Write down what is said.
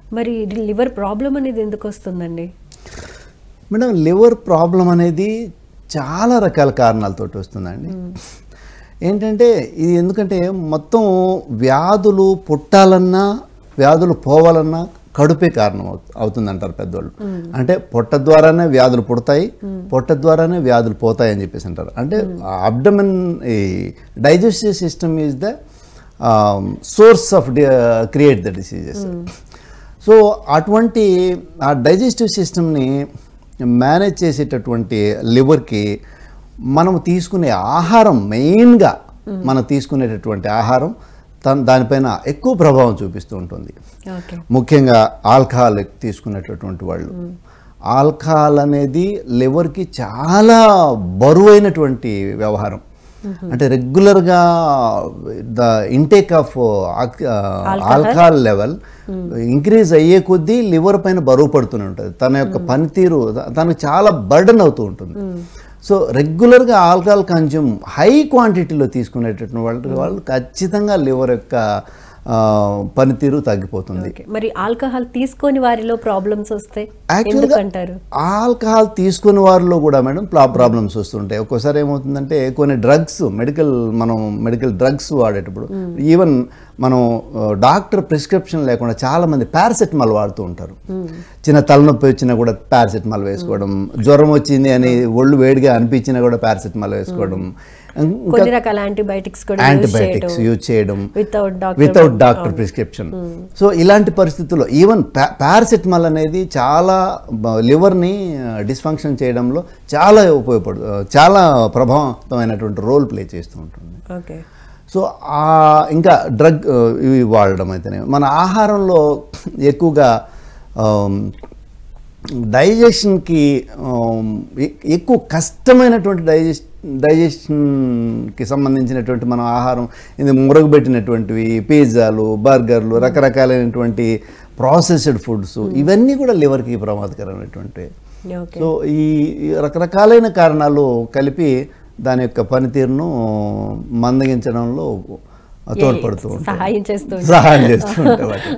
మరి liver problem అనేది ఎందుకు వస్తుందండి మేడం లివర్ ప్రాబ్లం అనేది చాలా రకాల కారణాలతోటి వస్తుందండి ఏంటంటే ఇది ఎందుకంటే మొత్తం వ్యాధులు పుట్టాలన్నా వ్యాధులు పోవాలన్నా కడుపే కారణం అవుతు- అవుతుందంటారు పెద్దవాళ్ళు అంటే పొట్ట ద్వారానే వ్యాధులు పుడతాయి పొట్ట ద్వారానే వ్యాధులు పోతాయి అని చెప్పేసి అంటారు అంటే అబ్డమన్ ఈ digestive system is the source of create the diseases so అటువంటి ఆ డైజెస్టివ్ సిస్టమ్ని మేనేజ్ చేసేటటువంటి లివర్కి మనం తీసుకునే ఆహారం మెయిన్గా మనం తీసుకునేటటువంటి ఆహారం తన దానిపైన ఎక్కువ ప్రభావం చూపిస్తూ ఉంటుంది ఓకే ముఖ్యంగా ఆల్కహాల్ తీసుకునేటటువంటి వాళ్ళు ఆల్కహాల్ అనేది లివర్కి చాలా బరువైనటువంటి వ్యవహారం అంటే రెగ్యులర్గా the intake of alcohol level increase అయ్యే కొద్దీ లివర్ పైన బరువు పడుతూనే ఉంటుంది తన యొక్క పనితీరు త- తనకు చాలా బర్డన్ అవుతూ ఉంటుంది సో రెగ్యులర్గా ఆల్కహాల్ కన్జ్యూమ్ హై క్వాంటిటీలో తీసుకునేటటువంటి వాళ్ళు వాళ్ళు ఖచ్చితంగా లివర్ యొక్క ఆ, పనితీరు తగ్గిపోతుంది ఓకే మరి ఆల్కహాల్ తీసుకొని వారిలో ప్రాబ్లమ్స్ వస్తే యాక్చువల్గా ఎందుకంటారు ఆల్కహాల్ తీసుకునే వారిలో కూడా మేడం ప్రాబ్లమ్స్ వస్తుంటాయి ఒక్కోసారి ఏమవుతుందంటే కొన్ని డ్రగ్స్ మెడికల్ మనం మెడికల్ డ్రగ్స్ వాడేటప్పుడు ఈవెన్ మనం డాక్టర్ ప్రిస్క్రిప్షన్ లేకుండా చాలా మంది పారాసెటమాల్ వాడుతూ ఉంటారు చిన్న తలనొప్పి వచ్చినా కూడా పారాసెటమాల్ వేసుకోవడం జ్వరం వచ్చింది అని ఒళ్ళు వేడిగా అనిపించినా కూడా పారాసెటమాల్ వేసుకోవడం ఇంకా కొన్ని రకాల యాంటీబయాటిక్స్ కూడా యూజ్ యాంటీబయాటిక్స్ చేయడం యూజ్ చేయడం without doctor without doctor prescription so ఇలాంటి పరిస్థితుల్లో ఈవెన్ పారాసిటమాల్ అనేది చాలా లివర్ని డిస్ఫంక్షన్ చేయడంలో చాలా ఉపయోగపడు చాలా ప్రభావవంతమైనటువంటి రోల్ ప్లే చేస్తూ ఉంటుంది ఓకే సో ఆ ఇంకా డ్రగ్ ఆ, ఇవి వాడడం అయితేనే మన ఆహారంలో ఎక్కువగా ఆమ్, డైజెషన్కి ఆమ్, ఎ- ఎక్కువ కష్టమైనటువంటి డైజెస్ట్ డైజెషన్కి సంబంధించినటువంటి మన ఆహారం ఇది మురగబెట్టినటువంటివి పిజ్జాలు బర్గర్లు రకరకాలైనటువంటి ప్రాసెస్డ్ ఫుడ్స్ ఇవన్నీ కూడా లివర్కి ప్రమాదకరమైనటువంటివి ఓకే సో ఈ ఈ రకరకాలైన కారణాలు కలిపి దాని యొక్క పనితీరును మందగించడంలో తోడ్పడుతూ ఉంటాయి సహాయం చేస్తూ ఉంటాయి. సహాయం చేస్తూ ఉంటాయి వాటిని.